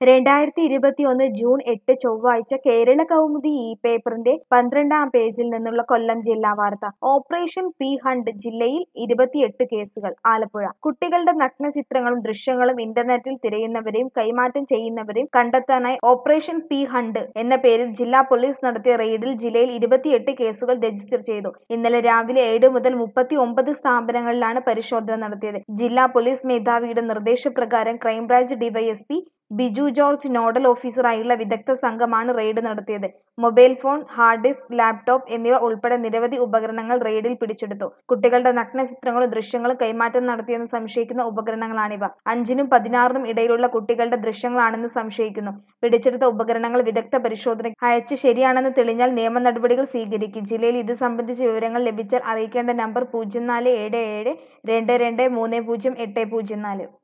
രണ്ടായിരത്തി ഇരുപത്തിയൊന്ന് ജൂൺ എട്ട് ചൊവ്വാഴ്ച കേരള കൗമുദി ഈ പേപ്പറിന്റെ പന്ത്രണ്ടാം പേജിൽ നിന്നുള്ള കൊല്ലം ജില്ലാ വാർത്ത ഓപ്പറേഷൻ പി ഹണ്ട് ജില്ലയിൽ ഇരുപത്തിയെട്ട് കേസുകൾ ആലപ്പുഴ കുട്ടികളുടെ നഗ്നചിത്രങ്ങളും ദൃശ്യങ്ങളും ഇന്റർനെറ്റിൽ തിരയുന്നവരെയും കൈമാറ്റം ചെയ്യുന്നവരെയും കണ്ടെത്താനായി ഓപ്പറേഷൻ പി ഹണ്ട് എന്ന പേരിൽ ജില്ലാ പോലീസ് നടത്തിയ റെയ്ഡിൽ ജില്ലയിൽ ഇരുപത്തിയെട്ട് കേസുകൾ രജിസ്റ്റർ ചെയ്തു ഇന്നലെ രാവിലെ ഏഴ് മുതൽ മുപ്പത്തി ഒമ്പത് സ്ഥാപനങ്ങളിലാണ് പരിശോധന നടത്തിയത് ജില്ലാ പോലീസ് മേധാവിയുടെ നിർദ്ദേശപ്രകാരം crime branch DYSP Biju George nodal ഓഫീസറായുള്ള വിദഗ്ധ സംഘമാണ് റെയ്ഡ് നടത്തിയത് mobile phone hard disk laptop എന്നിവ ഉൾപ്പെടെ നിരവധി ഉപകരണങ്ങൾ റെയ്ഡിൽ പിടിച്ചെടുത്തു കുട്ടികളുടെ നഗ്നചിത്രങ്ങളും ദൃശ്യങ്ങളും കൈമാറ്റം നടത്തിയെന്ന് സംശയിക്കുന്ന ഉപകരണങ്ങളാണിവ അഞ്ചിനും പതിനാറിനും ഇടയിലുള്ള കുട്ടികളുടെ ദൃശ്യങ്ങളാണെന്ന് സംശയിക്കുന്നു പിടിച്ചെടുത്ത ഉപകരണങ്ങൾ വിദഗ്ധ പരിശോധന അയച്ച് ശരിയാണെന്ന് തെളിഞ്ഞാൽ നിയമ നടപടികൾ സ്വീകരിക്കും ജില്ലയിൽ ഇത് സംബന്ധിച്ച വിവരങ്ങൾ ലഭിച്ചാൽ അറിയിക്കേണ്ട നമ്പർ പൂജ്യം നാല് ഏഴ് ഏഴ് രണ്ട് രണ്ട് മൂന്ന് പൂജ്യം എട്ട് പൂജ്യം നാല്